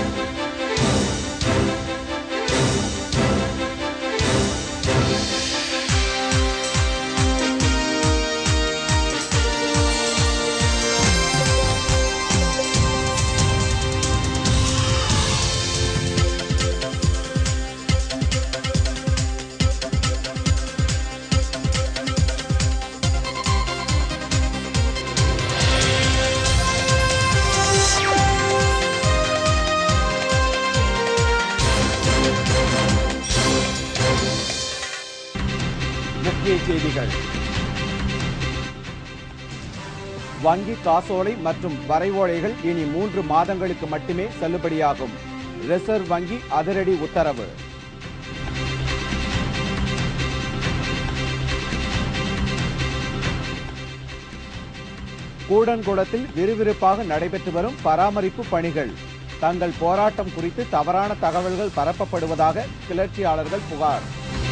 முக்கிய செய்திகள் வங்கி காசோலை மற்றும் வரைவோலைகள் இனி மூன்று மாதங்களுக்கு மட்டுமே செல்லுபடியாகும் ரிசர்வ் வங்கி அதிரடி உத்தரவு கூடன்குளத்தில் விறுவிறுப்பாக நடைபெற்று வரும் பராமரிப்பு பணிகள் தங்கள் போராட்டம் குறித்து தவறான தகவல்கள் பரப்பப்படுவதாக கிளர்ச்சியாளர்கள் புகார்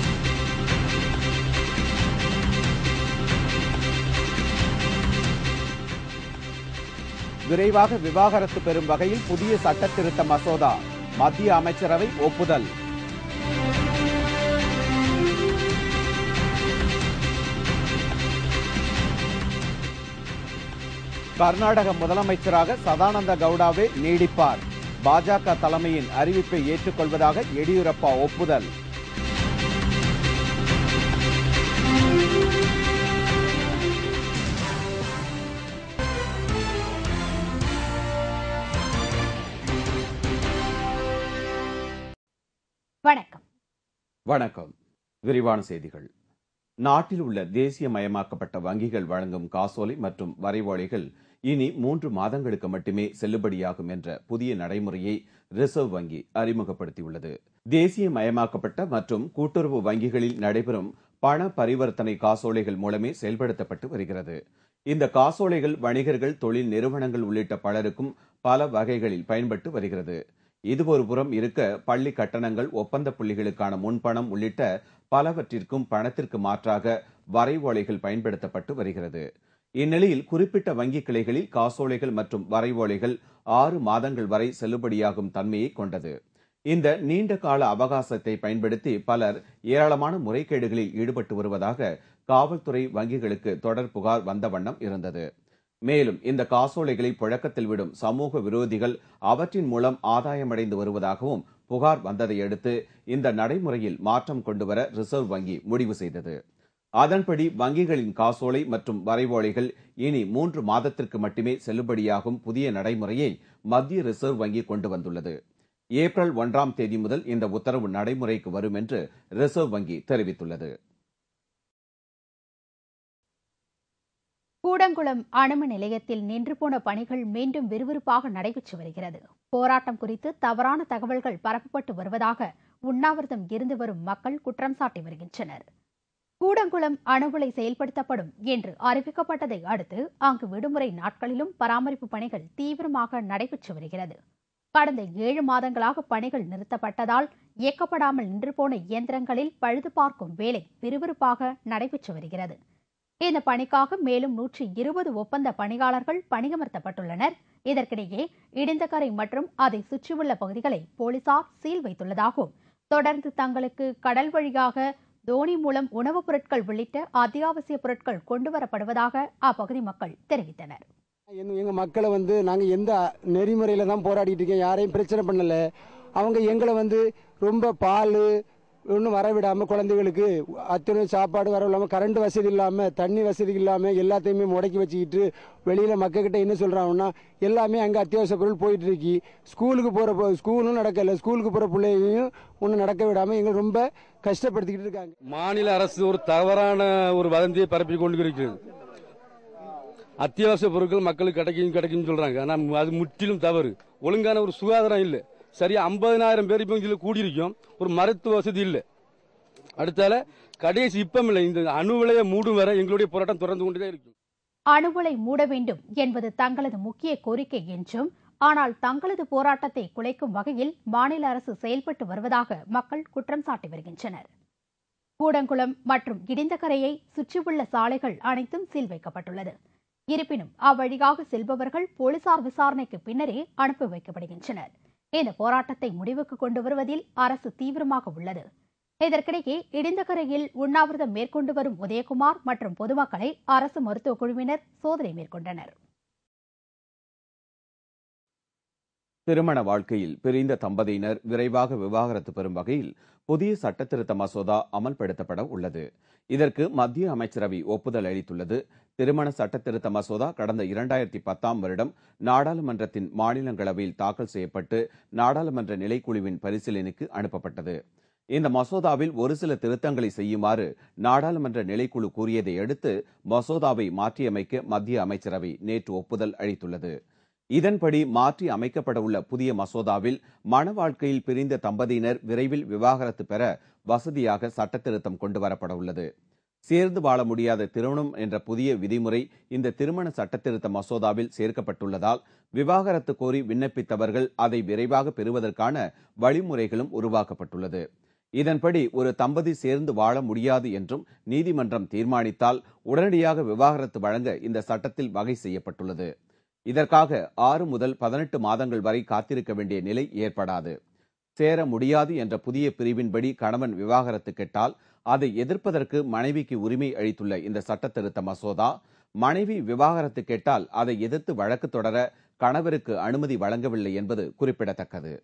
விரைவாக விவாகரத்து பெறும் வகையில் புதிய சட்ட திருத்த மசோதா மத்திய அமைச்சரவை ஒப்புதல் கர்நாடக முதலமைச்சராக சதானந்த கவுடாவே நீடிப்பார் பாஜக தலைமையின் அறிவிப்பை ஏற்றுக்கொள்வதாக எடியூரப்பா ஒப்புதல் வணக்கம் வணக்கம் விரிவான செய்திகள் நாட்டில் உள்ள தேசியமயமாக்கப்பட்ட வங்கிகள் வழங்கும் காசோலை மற்றும் வரைவோலைகள் இனி மூன்று மாதங்களுக்கு மட்டுமே செல்லுபடியாகும் என்ற புதிய நடைமுறையை ரிசர்வ் வங்கி அறிமுகப்படுத்தியுள்ளது தேசியமயமாக்கப்பட்ட மற்றும் கூட்டுறவு வங்கிகளில் நடைபெறும் பண பரிவர்த்தனை காசோலைகள் மூலமே செயல்படுத்தப்பட்டு வருகிறது இந்த காசோலைகள் வணிகர்கள் தொழில் நிறுவனங்கள் உள்ளிட்ட பலருக்கும் பல வகைகளில் பயன்பட்டு வருகிறது இது ஒரு புறம் இருக்க பள்ளி கட்டணங்கள் ஒப்பந்த புள்ளிகளுக்கான முன்பணம் உள்ளிட்ட பலவற்றிற்கும் பணத்திற்கு மாற்றாக வரைவோலைகள் பயன்படுத்தப்பட்டு வருகிறது இந்நிலையில் குறிப்பிட்ட வங்கி கிளைகளில் காசோலைகள் மற்றும் வரைவோலைகள் ஆறு மாதங்கள் வரை செல்லுபடியாகும் தன்மையை கொண்டது இந்த நீண்ட கால அவகாசத்தை பயன்படுத்தி பலர் ஏராளமான முறைகேடுகளில் ஈடுபட்டு வருவதாக காவல்துறை வங்கிகளுக்கு தொடர் புகார் வந்த வண்ணம் இருந்தது மேலும் இந்த காசோலைகளை புழக்கத்தில் விடும் சமூக விரோதிகள் அவற்றின் மூலம் ஆதாயமடைந்து வருவதாகவும் புகார் வந்ததை அடுத்து இந்த நடைமுறையில் மாற்றம் கொண்டுவர ரிசர்வ் வங்கி முடிவு செய்தது அதன்படி வங்கிகளின் காசோலை மற்றும் வரைவோலைகள் இனி மூன்று மாதத்திற்கு மட்டுமே செல்லுபடியாகும் புதிய நடைமுறையை மத்திய ரிசர்வ் வங்கி கொண்டு வந்துள்ளது ஏப்ரல் ஒன்றாம் தேதி முதல் இந்த உத்தரவு நடைமுறைக்கு வரும் என்று ரிசர்வ் வங்கி தெரிவித்துள்ளது கூடங்குளம் அணுமின் நிலையத்தில் நின்று போன பணிகள் மீண்டும் விறுவிறுப்பாக நடைபெற்று வருகிறது போராட்டம் குறித்து தவறான தகவல்கள் பரப்பப்பட்டு வருவதாக உண்ணாவிரதம் இருந்து வரும் மக்கள் குற்றம் சாட்டி வருகின்றனர் கூடங்குளம் அணு உலை செயல்படுத்தப்படும் என்று அறிவிக்கப்பட்டதை அடுத்து அங்கு விடுமுறை நாட்களிலும் பராமரிப்பு பணிகள் தீவிரமாக நடைபெற்று வருகிறது கடந்த ஏழு மாதங்களாக பணிகள் நிறுத்தப்பட்டதால் இயக்கப்படாமல் நின்று போன இயந்திரங்களில் பழுது பார்க்கும் வேலை விறுவிறுப்பாக நடைபெற்று வருகிறது இந்த பணிக்காக மேலும் நூற்றி இருபது ஒப்பந்த பணியாளர்கள் பணியமர்த்தப்பட்டுள்ளனர் இதற்கிடையே இடிந்தகரை மற்றும் அதை சுற்றியுள்ள பகுதிகளை போலீசார் சீல் வைத்துள்ளதாகவும் தொடர்ந்து தங்களுக்கு கடல் வழியாக தோனி மூலம் உணவுப் பொருட்கள் உள்ளிட்ட அத்தியாவசிய பொருட்கள் கொண்டுவரப்படுவதாக அப்பகுதி மக்கள் தெரிவித்தனர் எங்க எங்க மக்களை வந்து நாங்கள் எந்த நெறிமுறையில் தான் போராடிட்டு இருக்கோம் யாரையும் பிரச்சனை பண்ணல அவங்க எங்களை வந்து ரொம்ப பால் ஒன்றும் வரவிடாமல் குழந்தைகளுக்கு அத்தனை சாப்பாடு வர இல்லாமல் கரண்ட் வசதி இல்லாமல் தண்ணி வசதி இல்லாமல் எல்லாத்தையுமே முடக்கி வச்சுக்கிட்டு வெளியில் மக்கள்கிட்ட என்ன சொல்கிறாங்கன்னா எல்லாமே அங்கே அத்தியாவசிய பொருள் போயிட்டு இருக்கு ஸ்கூலுக்கு போகிற ஸ்கூலும் நடக்கலை ஸ்கூலுக்கு போகிற பிள்ளைகளையும் ஒன்றும் நடக்க விடாமல் எங்களை ரொம்ப கஷ்டப்படுத்திக்கிட்டு இருக்காங்க மாநில அரசு ஒரு தவறான ஒரு வதந்தியை பரப்பி கொண்டு இருக்கிறது அத்தியாவசிய பொருட்கள் மக்களுக்கு கிடைக்கும் கிடைக்கும் சொல்றாங்க ஆனா அது முற்றிலும் தவறு ஒழுங்கான ஒரு சுகாதாரம் இல்லை சரியா ஐம்பதனாயிரம் பேர் இப்போ இதில் கூடியிருக்கோம் ஒரு மருத்துவ வசதி இல்லை அடுத்தால கடைசி இப்பம் இல்லை இந்த அணு விலையை மூடும் வரை எங்களுடைய போராட்டம் தொடர்ந்து கொண்டுதான் இருக்கும் அணு உலை மூட வேண்டும் என்பது தங்களது முக்கிய கோரிக்கை என்றும் ஆனால் தங்களது போராட்டத்தை குலைக்கும் வகையில் மாநில அரசு செயல்பட்டு வருவதாக மக்கள் குற்றம் சாட்டி வருகின்றனர் கூடங்குளம் மற்றும் இடிந்தகரையை சுற்றியுள்ள சாலைகள் அனைத்தும் சீல் வைக்கப்பட்டுள்ளது இருப்பினும் அவ்வழியாக செல்பவர்கள் போலீசார் விசாரணைக்கு பின்னரே அனுப்பி வைக்கப்படுகின்றனர் இந்த போராட்டத்தை முடிவுக்கு கொண்டு வருவதில் அரசு தீவிரமாக உள்ளது இதற்கிடையே இடிந்தகரையில் உண்ணாவிரதம் மேற்கொண்டு வரும் உதயகுமார் மற்றும் பொதுமக்களை அரசு மருத்துவக் குழுவினர் சோதனை மேற்கொண்டனர் திருமண வாழ்க்கையில் பிரிந்த தம்பதியினர் விரைவாக விவாகரத்து பெறும் வகையில் புதிய சட்டத்திருத்த மசோதா அமல்படுத்தப்பட உள்ளது இதற்கு மத்திய அமைச்சரவை ஒப்புதல் அளித்துள்ளது திருமண சட்டத்திருத்த மசோதா கடந்த இரண்டாயிரத்தி பத்தாம் வருடம் நாடாளுமன்றத்தின் மாநிலங்களவையில் தாக்கல் செய்யப்பட்டு நாடாளுமன்ற நிலைக்குழுவின் பரிசீலனைக்கு அனுப்பப்பட்டது இந்த மசோதாவில் ஒரு சில திருத்தங்களை செய்யுமாறு நாடாளுமன்ற நிலைக்குழு கூறியதை அடுத்து மசோதாவை மாற்றியமைக்க மத்திய அமைச்சரவை நேற்று ஒப்புதல் அளித்துள்ளது இதன்படி மாற்றி அமைக்கப்பட உள்ள புதிய மசோதாவில் மண வாழ்க்கையில் பிரிந்த தம்பதியினர் விரைவில் விவாகரத்து பெற வசதியாக சட்டத்திருத்தம் கொண்டுவரப்பட உள்ளது சேர்ந்து வாழ முடியாத திருமணம் என்ற புதிய விதிமுறை இந்த திருமண சட்டத்திருத்த மசோதாவில் சேர்க்கப்பட்டுள்ளதால் விவாகரத்து கோரி விண்ணப்பித்தவர்கள் அதை விரைவாக பெறுவதற்கான வழிமுறைகளும் உருவாக்கப்பட்டுள்ளது இதன்படி ஒரு தம்பதி சேர்ந்து வாழ முடியாது என்றும் நீதிமன்றம் தீர்மானித்தால் உடனடியாக விவாகரத்து வழங்க இந்த சட்டத்தில் வகை செய்யப்பட்டுள்ளது இதற்காக ஆறு முதல் பதினெட்டு மாதங்கள் வரை காத்திருக்க வேண்டிய நிலை ஏற்படாது சேர முடியாது என்ற புதிய பிரிவின்படி கணவன் விவாகரத்து கெட்டால் அதை எதிர்ப்பதற்கு மனைவிக்கு உரிமை அளித்துள்ள இந்த சட்டத்திருத்த மசோதா மனைவி விவாகரத்து கேட்டால் அதை எதிர்த்து வழக்கு தொடர கணவருக்கு அனுமதி வழங்கவில்லை என்பது குறிப்பிடத்தக்கது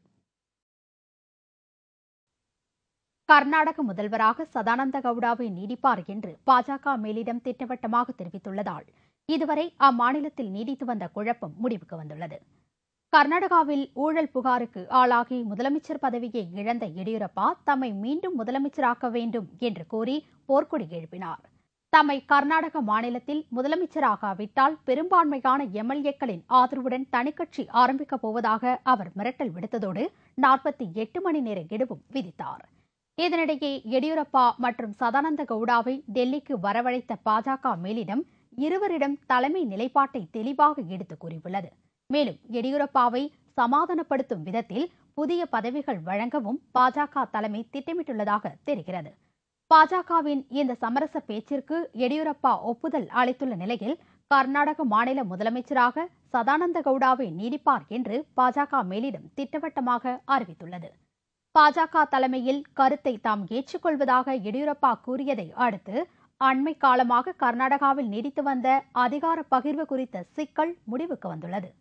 கர்நாடக முதல்வராக சதானந்த கவுடாவை நீடிப்பார் என்று பாஜக மேலிடம் திட்டவட்டமாக தெரிவித்துள்ளதால் இதுவரை அம்மாநிலத்தில் நீடித்து வந்த குழப்பம் முடிவுக்கு வந்துள்ளது கர்நாடகாவில் ஊழல் புகாருக்கு ஆளாகி முதலமைச்சர் பதவியை இழந்த எடியூரப்பா தம்மை மீண்டும் முதலமைச்சராக்க வேண்டும் என்று கூறி போர்க்கொடி எழுப்பினார் தம்மை கர்நாடக மாநிலத்தில் முதலமைச்சராகாவிட்டால் பெரும்பான்மையான எம்எல்ஏக்களின் ஆதரவுடன் தனிக்கட்சி ஆரம்பிக்கப் போவதாக அவர் மிரட்டல் விடுத்ததோடு நாற்பத்தி எட்டு மணி நேர கெடுவும் விதித்தார் இதனிடையே எடியூரப்பா மற்றும் சதானந்த கவுடாவை டெல்லிக்கு வரவழைத்த பாஜக மேலிடம் இருவரிடம் தலைமை நிலைப்பாட்டை தெளிவாக எடுத்துக் கூறியுள்ளது மேலும் எடியூரப்பாவை சமாதானப்படுத்தும் விதத்தில் புதிய பதவிகள் வழங்கவும் பாஜக தலைமை திட்டமிட்டுள்ளதாக தெரிகிறது பாஜகவின் இந்த சமரச பேச்சிற்கு எடியூரப்பா ஒப்புதல் அளித்துள்ள நிலையில் கர்நாடக மாநில முதலமைச்சராக சதானந்த கவுடாவை நீடிப்பார் என்று பாஜக மேலிடம் திட்டவட்டமாக அறிவித்துள்ளது பாஜக தலைமையில் கருத்தை தாம் ஏற்றுக்கொள்வதாக எடியூரப்பா கூறியதை அடுத்து அண்மை காலமாக கர்நாடகாவில் நீடித்து வந்த அதிகார பகிர்வு குறித்த சிக்கல் முடிவுக்கு வந்துள்ளது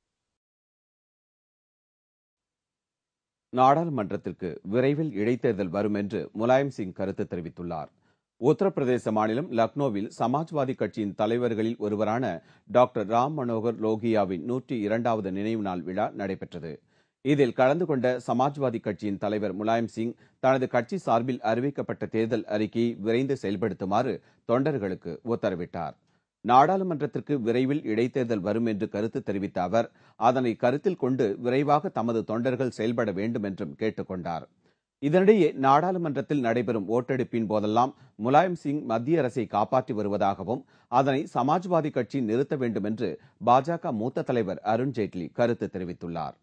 நாடாளுமன்றத்திற்கு விரைவில் இடைத்தேர்தல் வரும் என்று முலாயம் சிங் கருத்து தெரிவித்துள்ளார் உத்தரப்பிரதேச மாநிலம் லக்னோவில் சமாஜ்வாதி கட்சியின் தலைவர்களில் ஒருவரான டாக்டர் ராம் மனோகர் லோகியாவின் நூற்றி இரண்டாவது நினைவு நாள் விழா நடைபெற்றது இதில் கலந்து கொண்ட சமாஜ்வாதி கட்சியின் தலைவர் முலாயம் சிங் தனது கட்சி சார்பில் அறிவிக்கப்பட்ட தேர்தல் அறிக்கையை விரைந்து செயல்படுத்துமாறு தொண்டர்களுக்கு உத்தரவிட்டார் நாடாளுமன்றத்திற்கு விரைவில் இடைத்தேர்தல் வரும் என்று கருத்து தெரிவித்த அவர் அதனை கருத்தில் கொண்டு விரைவாக தமது தொண்டர்கள் செயல்பட வேண்டும் என்றும் கேட்டுக் கொண்டார் இதனிடையே நாடாளுமன்றத்தில் நடைபெறும் ஓட்டெடுப்பின் போதெல்லாம் முலாயம் சிங் மத்திய அரசை காப்பாற்றி வருவதாகவும் அதனை சமாஜ்வாதி கட்சி நிறுத்த வேண்டும் என்று பாஜக மூத்த தலைவர் அருண் ஜேட்லி கருத்து தெரிவித்துள்ளார்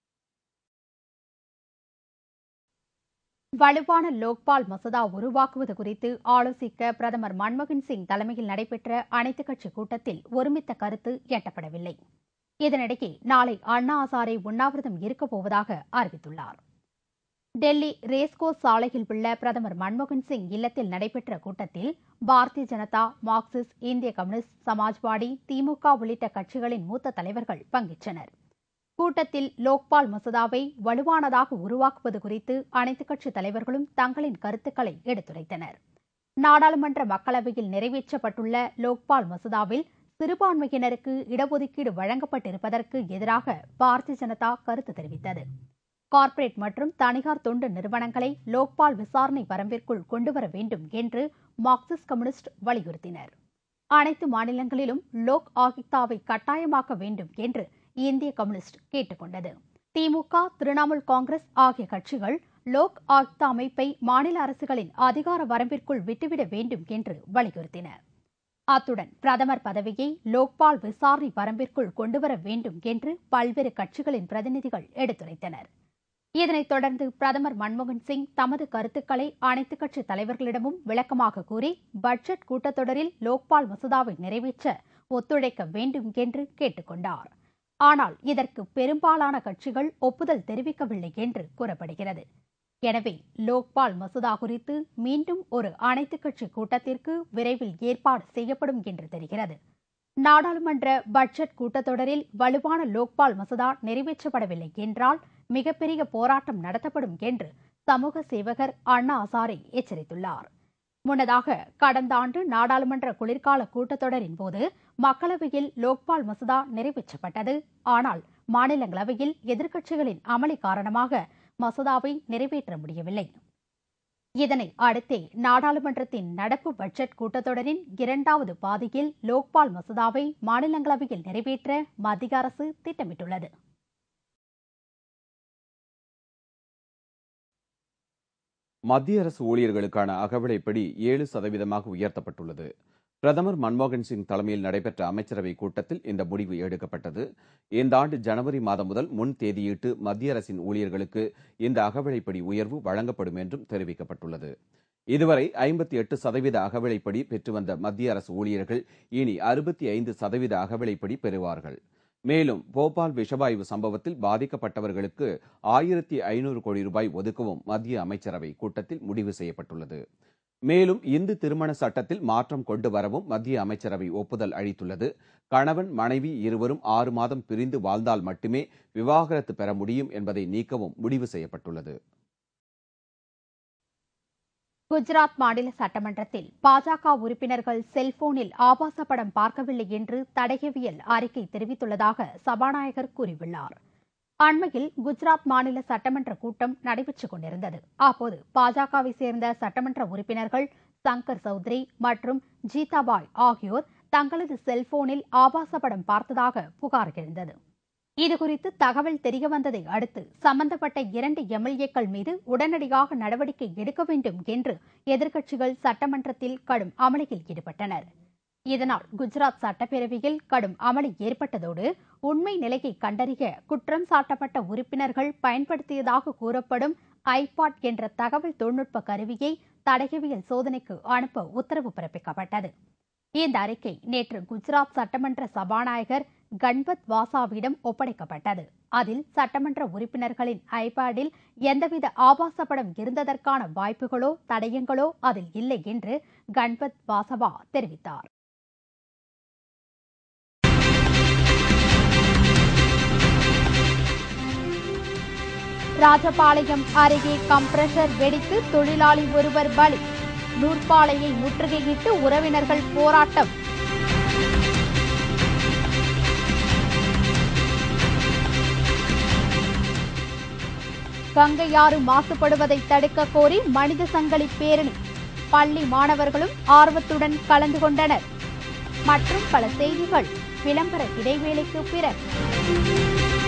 வலுவான லோக்பால் மசோதா உருவாக்குவது குறித்து ஆலோசிக்க பிரதமர் மன்மோகன் சிங் தலைமையில் நடைபெற்ற அனைத்துக் கட்சி கூட்டத்தில் ஒருமித்த கருத்து எட்டப்படவில்லை இதனிடையே நாளை அண்ணா ஹசாரே உண்ணாவிரதம் இருக்கப் போவதாக அறிவித்துள்ளார் டெல்லி ரேஸ்கோஸ் சாலையில் உள்ள பிரதமர் மன்மோகன் சிங் இல்லத்தில் நடைபெற்ற கூட்டத்தில் பாரதிய ஜனதா மார்க்சிஸ்ட் இந்திய கம்யூனிஸ்ட் சமாஜ்வாடி திமுக உள்ளிட்ட கட்சிகளின் மூத்த தலைவர்கள் பங்கேற்றனர் கூட்டத்தில் லோக்பால் மசோதாவை வலுவானதாக உருவாக்குவது குறித்து அனைத்துக் கட்சி தலைவர்களும் தங்களின் கருத்துக்களை எடுத்துரைத்தனர் நாடாளுமன்ற மக்களவையில் நிறைவேற்றப்பட்டுள்ள லோக்பால் மசோதாவில் சிறுபான்மையினருக்கு இடஒதுக்கீடு வழங்கப்பட்டிருப்பதற்கு எதிராக பாரதிய ஜனதா கருத்து தெரிவித்தது கார்ப்பரேட் மற்றும் தனியார் தொண்டு நிறுவனங்களை லோக்பால் விசாரணை வரம்பிற்குள் கொண்டுவர வேண்டும் என்று மார்க்சிஸ்ட் கம்யூனிஸ்ட் வலியுறுத்தினர் அனைத்து மாநிலங்களிலும் லோக் ஆயுக்தாவை கட்டாயமாக்க வேண்டும் என்று இந்திய கம்யூனிஸ்ட் கேட்டுக் கொண்டது திமுக திரிணாமுல் காங்கிரஸ் ஆகிய கட்சிகள் லோக் ஆயுக்தா அமைப்பை மாநில அரசுகளின் அதிகார வரம்பிற்குள் விட்டுவிட வேண்டும் என்று வலியுறுத்தின அத்துடன் பிரதமர் பதவியை லோக்பால் விசாரணை வரம்பிற்குள் கொண்டுவர வேண்டும் என்று பல்வேறு கட்சிகளின் பிரதிநிதிகள் எடுத்துரைத்தனர் இதனைத் தொடர்ந்து பிரதமர் மன்மோகன் சிங் தமது கருத்துக்களை அனைத்துக் கட்சி தலைவர்களிடமும் விளக்கமாக கூறி பட்ஜெட் கூட்டத்தொடரில் லோக்பால் மசோதாவை நிறைவேற்ற ஒத்துழைக்க வேண்டும் என்று கேட்டுக் கொண்டார் ஆனால் இதற்கு பெரும்பாலான கட்சிகள் ஒப்புதல் தெரிவிக்கவில்லை என்று கூறப்படுகிறது எனவே லோக்பால் மசோதா குறித்து மீண்டும் ஒரு அனைத்துக் கட்சி கூட்டத்திற்கு விரைவில் ஏற்பாடு செய்யப்படும் என்று தெரிகிறது நாடாளுமன்ற பட்ஜெட் கூட்டத்தொடரில் வலுவான லோக்பால் மசோதா நிறைவேற்றப்படவில்லை என்றால் மிகப்பெரிய போராட்டம் நடத்தப்படும் என்று சமூக சேவகர் அண்ணா ஹசாரே எச்சரித்துள்ளார் முன்னதாக கடந்த ஆண்டு நாடாளுமன்ற குளிர்கால கூட்டத்தொடரின் போது மக்களவையில் லோக்பால் மசோதா நிறைவேற்றப்பட்டது ஆனால் மாநிலங்களவையில் எதிர்க்கட்சிகளின் அமளி காரணமாக மசோதாவை நிறைவேற்ற முடியவில்லை இதனை அடுத்தே நாடாளுமன்றத்தின் நடப்பு பட்ஜெட் கூட்டத்தொடரின் இரண்டாவது பாதியில் லோக்பால் மசோதாவை மாநிலங்களவையில் நிறைவேற்ற மத்திய அரசு திட்டமிட்டுள்ளது மத்திய அரசு ஊழியர்களுக்கான அகவிலைப்படி ஏழு சதவீதமாக உயர்த்தப்பட்டுள்ளது பிரதமர் மன்மோகன் சிங் தலைமையில் நடைபெற்ற அமைச்சரவை கூட்டத்தில் இந்த முடிவு எடுக்கப்பட்டது இந்த ஆண்டு ஜனவரி மாதம் முதல் முன் தேதியிட்டு மத்திய அரசின் ஊழியர்களுக்கு இந்த அகவிலைப்படி உயர்வு வழங்கப்படும் என்றும் தெரிவிக்கப்பட்டுள்ளது இதுவரை ஐம்பத்தி எட்டு சதவீத அகவிலைப்படி பெற்று வந்த மத்திய அரசு ஊழியர்கள் இனி அறுபத்தி ஐந்து சதவீத அகவிலைப்படி பெறுவார்கள் மேலும் போபால் விஷவாயு சம்பவத்தில் பாதிக்கப்பட்டவர்களுக்கு ஆயிரத்தி ஐநூறு கோடி ரூபாய் ஒதுக்கவும் மத்திய அமைச்சரவை கூட்டத்தில் முடிவு செய்யப்பட்டுள்ளது மேலும் இந்து திருமண சட்டத்தில் மாற்றம் கொண்டு வரவும் மத்திய அமைச்சரவை ஒப்புதல் அளித்துள்ளது கணவன் மனைவி இருவரும் ஆறு மாதம் பிரிந்து வாழ்ந்தால் மட்டுமே விவாகரத்து பெற முடியும் என்பதை நீக்கவும் முடிவு செய்யப்பட்டுள்ளது குஜராத் மாநில சட்டமன்றத்தில் பாஜக உறுப்பினர்கள் செல்போனில் ஆபாச படம் பார்க்கவில்லை என்று தடயவியல் அறிக்கை தெரிவித்துள்ளதாக சபாநாயகர் கூறியுள்ளார் அண்மையில் குஜராத் மாநில சட்டமன்ற கூட்டம் நடைபெற்றுக் கொண்டிருந்தது அப்போது பாஜகவை சேர்ந்த சட்டமன்ற உறுப்பினர்கள் சங்கர் சௌத்ரி மற்றும் ஜீதாபாய் ஆகியோர் தங்களது செல்போனில் ஆபாச படம் பார்த்ததாக புகார் எழுந்தது இதுகுறித்து தகவல் தெரியவந்ததை அடுத்து சம்பந்தப்பட்ட இரண்டு எம்எல்ஏக்கள் மீது உடனடியாக நடவடிக்கை எடுக்க வேண்டும் என்று எதிர்க்கட்சிகள் சட்டமன்றத்தில் கடும் அமளியில் ஈடுபட்டனர் இதனால் குஜராத் சட்டப்பேரவையில் கடும் அமளி ஏற்பட்டதோடு உண்மை நிலையை கண்டறிய குற்றம் சாட்டப்பட்ட உறுப்பினர்கள் பயன்படுத்தியதாக கூறப்படும் ஐபாட் என்ற தகவல் தொழில்நுட்ப கருவியை தடயவியல் சோதனைக்கு அனுப்ப உத்தரவு பிறப்பிக்கப்பட்டது இந்த அறிக்கை நேற்று குஜராத் சட்டமன்ற சபாநாயகர் கண்பத் வாசாவிடம் ஒப்படைக்கப்பட்டது அதில் சட்டமன்ற உறுப்பினர்களின் ஐபேடில் எந்தவித ஆபாச படம் இருந்ததற்கான வாய்ப்புகளோ தடயங்களோ அதில் இல்லை என்று கண்பத் வாசவா தெரிவித்தார் ராஜபாளையம் அருகே கம்ப்ரஷர் வெடித்து தொழிலாளி ஒருவர் பலி நூற்பாலையை முற்றுகையிட்டு உறவினர்கள் போராட்டம் கங்கையாறு மாசுபடுவதை தடுக்க கோரி மனித சங்கிலி பேரணி பள்ளி மாணவர்களும் ஆர்வத்துடன் கலந்து கொண்டனர் மற்றும் பல செய்திகள் விளம்பர இடைவேளைக்கு பிறகு